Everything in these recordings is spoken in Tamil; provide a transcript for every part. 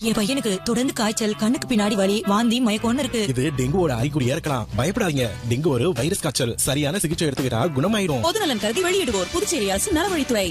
என் பையனுக்கு தொடர்ந்து காய்ச்சல் கண்ணுக்கு பின்னாடி வலி வாந்தி மயக்கம்னு இருக்கு இது டெங்குவோட அறிகுறியா இருக்கலாம் பயப்படாதீங்க டெங்கு ஒரு வைரஸ் காய்ச்சல் சரியான சிகிச்சை எடுத்துக்கிட்டா குணமாயிடும் பொது நலன் கருதி வெளியிடுவோர் புதுச்சேரி அரசு நலவழித்துறை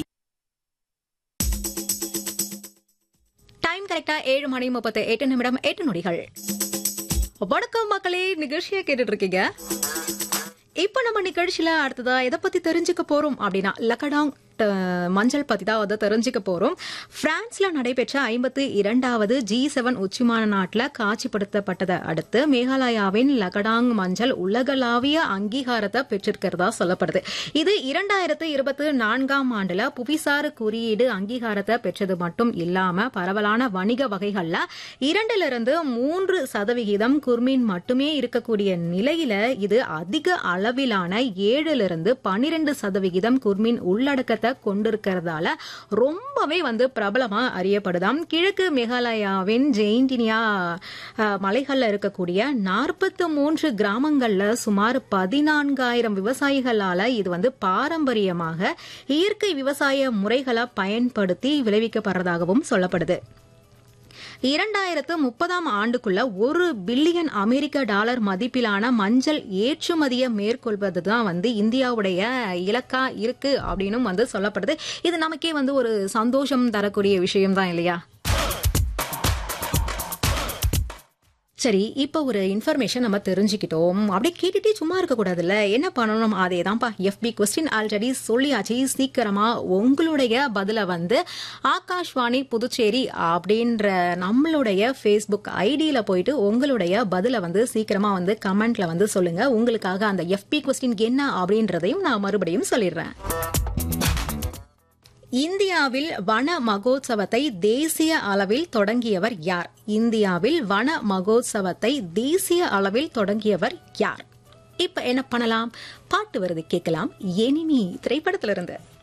டைம் கரெக்டா ஏழு மணி முப்பத்து எட்டு நிமிடம் எட்டு நொடிகள் வணக்கம் மக்களே நிகழ்ச்சியை கேட்டுட்டு இருக்கீங்க இப்போ நம்ம நிகழ்ச்சியில அடுத்ததா எதை பத்தி தெரிஞ்சுக்க போறோம் அப்படின்னா லக்கடாங் அஹ், மஞ்சள் பத்தி தான் வந்து தெரிஞ்சுக்க போறோம் பிரான்ஸ்ல நடைபெற்ற ஐம்பத்தி இரண்டாவது ஜி செவன் உச்சிமான நாட்டில் காட்சிப்படுத்தப்பட்டதை அடுத்து மேகாலயாவின் லக்கடாங் மஞ்சள் உலகளாவிய அங்கீகாரத்தை பெற்றிருக்கிறதா சொல்லப்படுது இது இரண்டாயிரத்து இருபத்தி நான்காம் ஆண்டுல புவிசார் குறியீடு அங்கீகாரத்தை பெற்றது மட்டும் இல்லாம பரவலான வணிக வகைகள்ல இரண்டிலிருந்து மூன்று சதவிகிதம் குர்மீன் மட்டுமே இருக்கக்கூடிய நிலையில இது அதிக அளவிலான ஏழிலிருந்து பனிரெண்டு சதவிகிதம் குர்மீன் உள்ளடக்கத்தை கொண்டிருக்கிறதால ரொம்பவே வந்து பிரபலமா அறியப்படுதாம் கிழக்கு மேகாலயாவின் ஜெயின்டினியா அஹ், மலைகள்ல இருக்கக்கூடிய நாற்பத்தி மூன்று கிராமங்கள்ல சுமார் பதினான்காயிரம் விவசாயிகளால இது வந்து பாரம்பரியமாக இயற்கை விவசாய முறைகளை பயன்படுத்தி விளைவிக்கப்படுறதாகவும் சொல்லப்படுது இரண்டாயிரத்து முப்பதாம் ஆண்டுக்குள்ள ஒரு பில்லியன் அமெரிக்க டாலர் மதிப்பிலான மஞ்சள் ஏற்றுமதியை மேற்கொள்வது தான் வந்து இந்தியாவுடைய இலக்கா இருக்கு அப்படின்னு வந்து சொல்லப்படுது இது நமக்கே வந்து ஒரு சந்தோஷம் தரக்கூடிய விஷயம் தான் இல்லையா சரி இப்போ ஒரு இன்ஃபர்மேஷன் நம்ம தெரிஞ்சுக்கிட்டோம் அப்படியே கேட்டுட்டே சும்மா இருக்கக்கூடாதுல்ல என்ன பண்ணணும் அதே தான்ப்பா எஃபி கொஸ்டின் ஆல்ரெடி சொல்லியாச்சு சீக்கிரமா உங்களுடைய பதிலை வந்து ஆகாஷ்வாணி புதுச்சேரி அப்படின்ற நம்மளுடைய ஃபேஸ்புக் ஐடியில் போயிட்டு உங்களுடைய பதிலை வந்து சீக்கிரமா வந்து கமெண்ட்ல வந்து சொல்லுங்க உங்களுக்காக அந்த எஃபி கொஸ்டின் என்ன அப்படின்றதையும் நான் மறுபடியும் சொல்லிடுறேன் இந்தியாவில் வன மகோத்சவத்தை தேசிய அளவில் தொடங்கியவர் யார் இந்தியாவில் வன மகோத்சவத்தை தேசிய அளவில் தொடங்கியவர் யார் இப்ப என்ன பண்ணலாம் பாட்டு வருது கேட்கலாம் எனிமி திரைப்படத்திலிருந்து